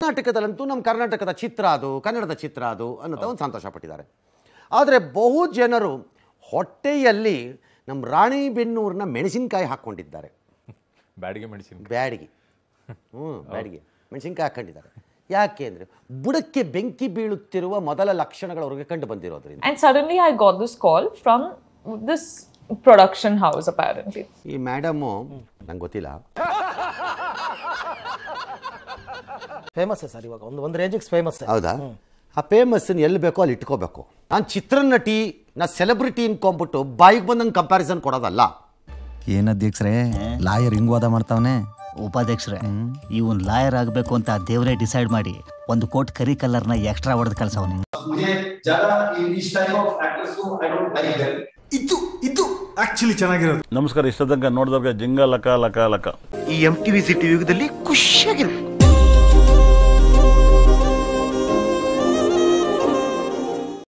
ಕರ್ನಾಟಕದಲ್ಲಂತೂ ನಮ್ಮ ಕರ್ನಾಟಕದ ಚಿತ್ರ ಅದು ಕನ್ನಡದ ಚಿತ್ರ ಅದು ಅನ್ನೋದು ಒಂದು ಸಂತೋಷ ಪಟ್ಟಿದ್ದಾರೆ ಆದರೆ ಬಹು ಜನರು ಹೊಟ್ಟೆಯಲ್ಲಿ ನಮ್ಮ ರಾಣಿಬೆನ್ನೂರಿನ ಮೆಣಸಿನಕಾಯಿ ಹಾಕ್ಕೊಂಡಿದ್ದಾರೆ ಬ್ಯಾಡಿಗೆ ಮೆಡಿಸಿನ್ ಬ್ಯಾಡಿಗೆ ಹ್ಞೂ ಬ್ಯಾಡಿಗೆ ಮೆಣಸಿನ್ಕಾಯಿ ಹಾಕ್ಕೊಂಡಿದ್ದಾರೆ ಯಾಕೆ ಅಂದರೆ ಬುಡಕ್ಕೆ ಬೆಂಕಿ ಬೀಳುತ್ತಿರುವ ಮೊದಲ ಲಕ್ಷಣಗಳು ಅವ್ರಿಗೆ ಕಂಡು ಬಂದಿರೋದ್ರಿಂದ And suddenly I got this call from this production house, apparently. ಈ ಮೇಡಮು ನಂಗೆ ಗೊತ್ತಿಲ್ಲ ಫೇಮಸ್ ಸರ್ ಇವಾಗ ಒಂದು ಒಂದು ರೇಂಜಿಗೆ ಫೇಮಸ್ ಹೌದಾ ಆ ಫೇಮಸ್ಸನ್ನು ಎಲ್ಲಿ ಬೇಕೋ ಅಲ್ಲಿ ಇಟ್ಕೋಬೇಕು ನಾನು ಚಿತ್ರನಟಿ ನಾ ಸೆಲೆಬ್ರಿಟಿ ಅನ್ಕೊಂಬಿಟ್ಟು ಬಾಯಿಗೆ ಬಂದಂಗೆ ಕಂಪ್ಯಾರಿಸನ್ ಕೊಡೋದಲ್ಲ ಏನ್ ಅಧ್ಯಕ್ಷರೇ ಲಾಯರ್ ಹಿಂಗ್ ವಾದ ಮಾಡ್ತಾವನೆ ಉಪಾಧ್ಯಕ್ಷರೇ ಇವನ್ ಲಾಯರ್ ಆಗಬೇಕು ಅಂತ ದೇವರೇ ಡಿಸೈಡ್ ಮಾಡಿ ಒಂದು ಕೋಟ್ ಕರಿ ಕಲರ್ನ ಎಕ್ಸ್ಟ್ರಾ ಹೊಡೆದು ಕಳ್ಸವನಿ मुझे ज्यादा इस टाइप ऑफ एक्टर्स को आई डोंट लाइक देम ಇದು ಇದು ಆಕ್ಚುಲಿ ಚೆನ್ನಾಗಿರೋದು ನಮಸ್ಕಾರ ಇಷ್ಟ ತನಕ ನೋಡಿದವ್ರಿಗೆ ಜಿಂಗ ಲಕ ಲಕ ಲಕ ಈ ಎಂ ಟಿ ವಿ ಸಿಟಿ ಯುಗದಲ್ಲಿ ಖುಷಿಯಾಗಿರ್ಬೇಕು